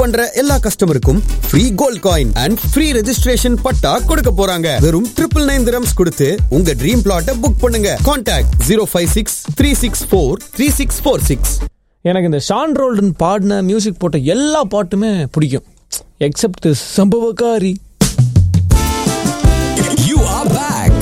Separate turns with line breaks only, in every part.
பண்ற எல்லா கஸ்டமருக்கும் free gold coin and free registration patta கொடுக்க போறாங்க வெறும் ட்ரிபிள் நைன் திரம்ஸ் கொடுத்து உங்க ட்ரீம் பிளாட்டை புக் பண்ணுங்க contact zero five six three six four three six four six
எனக்கு இந்த ஷான் ரோல்டன் பாடின மியூசிக் போட்ட எல்லா பாட்டுமே பிடிக்கும் எக்ஸப்ட் சம்பவக்காரி
you are back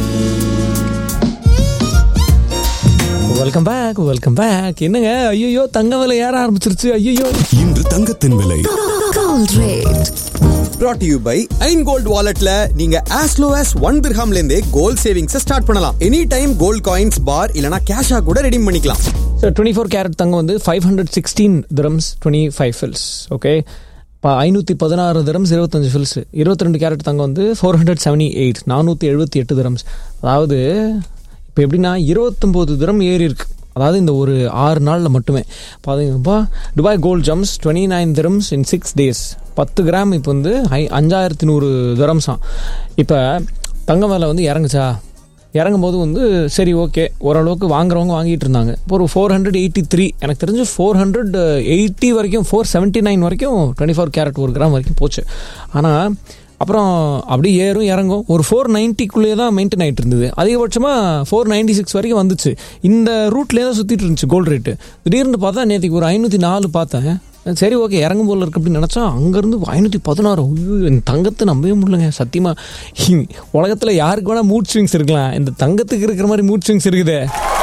welcome back welcome back என்னங்க ஐயோ தங்க விலை ஏற ஆரம்பிச்சிருச்சு ஐயோ
இன்று தங்கத்தின் விலை
Gold rate.
brought to you by ஐன் கோல்ட் வாலெட்ல நீங்க as low as ஒன் திர்ஹாம்ல இருந்தே கோல்ட் சேவிங்ஸ் ஸ்டார்ட் பண்ணலாம் any time gold coins bar இல்லனா கேஷா கூட ரெடீம் பண்ணிக்கலாம்
ஸோ டுவெண்ட்டி ஃபோர் கேரட் தங்கம் வந்து five hundred sixteen dirhams twenty five fils okay இப்போ ஐநூற்றி பதினாறு திரம்ஸ் இருபத்தஞ்சு ஃபில்ஸ் இருபத்தி ரெண்டு கேரட் தங்கம் வந்து ஃபோர் ஹண்ட்ரட் செவன்டி எயிட் நானூற்றி எழுபத்தி எட்டு திரம்ஸ் அதாவது இப்போ எப்படின்னா இருபத்தொம்போது திரம் ஏறி இருக்கு அதாவது இந்த ஒரு ஆறு நாளில் மட்டுமே பார்த்தீங்கப்பா Dubai gold jumps twenty nine dirhams in six days பத்து கிராம் இப்போ வந்து ஐ அஞ்சாயிரத்தி நூறு திரம்ஸாம் இப்போ தங்க விலை வந்து இறங்குச்சா இறங்கும் போது வந்து சரி ஓகே ஓரளவுக்கு வாங்குறவங்க வாங்கிட்டு இருந்தாங்க இப்போ ஒரு ஃபோர் ஹண்ட்ரட் எயிட்டி த்ரீ எனக்கு தெரிஞ்சு ஃபோர் ஹண்ட்ரட் எயிட்டி வரைக்கும் ஃபோர் செவன்ட்டி நைன் வரைக்கும் டுவெண்ட்டி ஃபோர் கேரட் ஒரு கிராம் வரைக்கும் போச்சு ஆனால் அப்புறம் அப்படியே ஏறும் இறங்கும் ஒரு ஃபோர் நைன்ட்டிக்குள்ளேயே தான் மெயின்டைன் ஆகிட்டு இருந்தது அதிகபட்சமாக ஃபோர் நைன்ட்டி சிக்ஸ் வரைக்கும் வந்துச்சு இந்த ரூட்லேயே தான் சுற்றிட்டு இருந்துச்சு கோல்டு ரேட்டு திடீர்னு பார்த்தா நேற்றுக்கு ஒரு ஐநூற்றி நாலு பார்த்தேன் சரி ஓகே இறங்கும் போல இருக்கு அப்படின்னு நினச்சா அங்கேருந்து ஐநூற்றி பதினாறு ஐயோ, இந்த தங்கத்தை நம்பவே முடியலங்க சத்தியமாக உலகத்தில் யாருக்கு வேணால் மூட் ஸ்விங்ஸ் இருக்கலாம் இந்த தங்கத்துக்கு இருக்கிற மாதிரி மூட் ஸ்விங்ஸ் இருக்குதே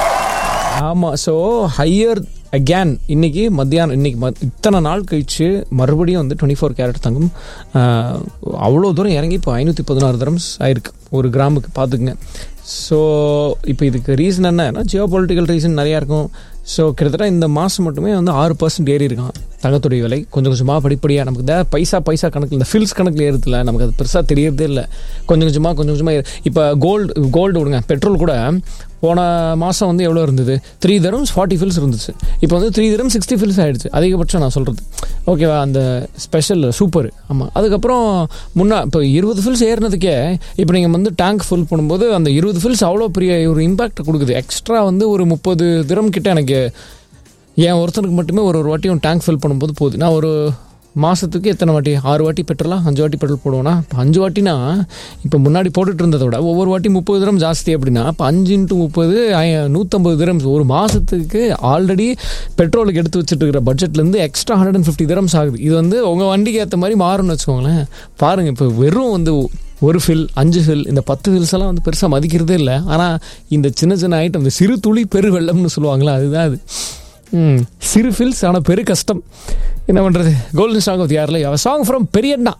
ஆமாம் ஸோ ஹையர் அகேன் இன்னைக்கு மத்தியானம் இன்னைக்கு ம இத்தனை நாள் கழிச்சு மறுபடியும் வந்து டுவெண்ட்டி ஃபோர் கேரட் தங்கம் ஆஹ், அவ்வளோ தூரம் இறங்கி இப்போ ஐநூற்றி பதினாறு தரம்ஸ் ஆயிருக்கு ஒரு கிராமுக்கு பார்த்துக்குங்க ஸோ இப்போ இதுக்கு ரீசன் என்னன்னா ஜியோ பொலிட்டிக்கல் ரீசன் நிறையா இருக்கும் ஸோ கிட்டத்தட்ட இந்த மாதம் மட்டுமே வந்து ஆறு பர்சன்ட் ஏறி இருக்கான் தங்கத்துடைய விலை கொஞ்சம் கொஞ்சமாக படிப்படியாக நமக்கு இந்த பைசா பைசா கணக்கில் இந்த ஃபில்ஸ் கணக்கில் ஏறுதுல நமக்கு அது பெருசாக தெரியறதே இல்லை கொஞ்சம் கொஞ்சமாக கொஞ்சம் கொஞ்சமாக இப்போ கோல்டு கோல்டு விடுங்க பெட்ரோல் கூட போன மாதம் வந்து எவ்வளோ இருந்தது த்ரீ தரம்ஸ் ஃபார்ட்டி ஃபில்ஸ் இருந்துச்சு இப்போ வந்து த்ரீ தரம் சிக்ஸ்டி ஃபில்ஸ் ஆயிடுச்சு அதிகபட்சம் நான் சொல்கிறது ஓகேவா அந்த ஸ்பெஷல் சூப்பர் ஆமாம் அதுக்கப்புறம் முன்னா இப்போ இருபது ஃபில்ஸ் ஏறினதுக்கே இப்போ நீங்கள் வந்து டேங்க் ஃபுல் பண்ணும்போது அந்த இருபது ஃபில்ஸ் அவ்வளோ பெரிய ஒரு இம்பாக்ட் கொடுக்குது எக்ஸ்ட்ரா வந்து ஒரு முப்பது திரம் கிட்ட எனக்கு என் ஒருத்தனுக்கு மட்டுமே ஒரு ஒரு வாட்டியும் டேங்க் ஃபில் பண்ணும்போது போகுது நான் ஒரு மாதத்துக்கு எத்தனை வாட்டி ஆறு வாட்டி பெட்ரோலா அஞ்சு வாட்டி பெட்ரோல் போடுவேன்னா இப்போ அஞ்சு வாட்டினா இப்போ முன்னாடி போட்டுட்டு இருந்ததை விட ஒவ்வொரு வாட்டி முப்பது திரம் ஜாஸ்தி அப்படின்னா இப்போ அஞ்சு இன்ட்டு முப்பது நூற்றம்பது திரம்ஸ் ஒரு மாதத்துக்கு ஆல்ரெடி பெட்ரோலுக்கு எடுத்து வச்சுட்டு இருக்கிற பட்ஜெட்லேருந்து extra hundred and fifty dirhams ஆகுது இது வந்து உங்கள் வண்டிக்கு ஏற்ற மாதிரி மாறும்னு வச்சுக்கோங்களேன் பாருங்கள் இப்போ வெறும் வந்து ஒரு ஃபில் அஞ்சு ஃபில் இந்த பத்து ஃபில்ஸ் எல்லாம் வந்து பெருசாக மதிக்கிறதே இல்லை ஆனால் இந்த சின்ன சின்ன ஐட்டம் இந்த சிறு துளி பெரு வெள்ளம்னு சொல்லுவாங்களா அதுதான் அது ம் சிறு ஃபில்ஸ் ஆனால் பெரு கஷ்டம் என்ன பண்ணுறது கோல்டன் சாங் ஆஃப் யாரில் அவ சாங் ஃப்ரம் பெரியண்ணா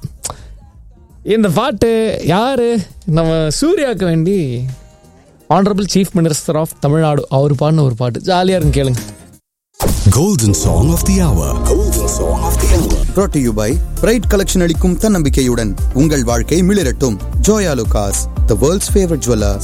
இந்த பாட்டு யார் நம்ம சூர்யாவுக்கு வேண்டி honourable chief minister of Tamil Nadu அவர் பாடின ஒரு பாட்டு ஜாலியாக இருக்கும் கேளுங்க
Golden Song of the Hour. Golden Song of the Hour.
brought to you by pride collection அளிக்கும் தன்னம்பிக்கையுடன் உங்கள் வாழ்க்கை மிளிரட்டும் Joyalukkas the world's favourite jeweller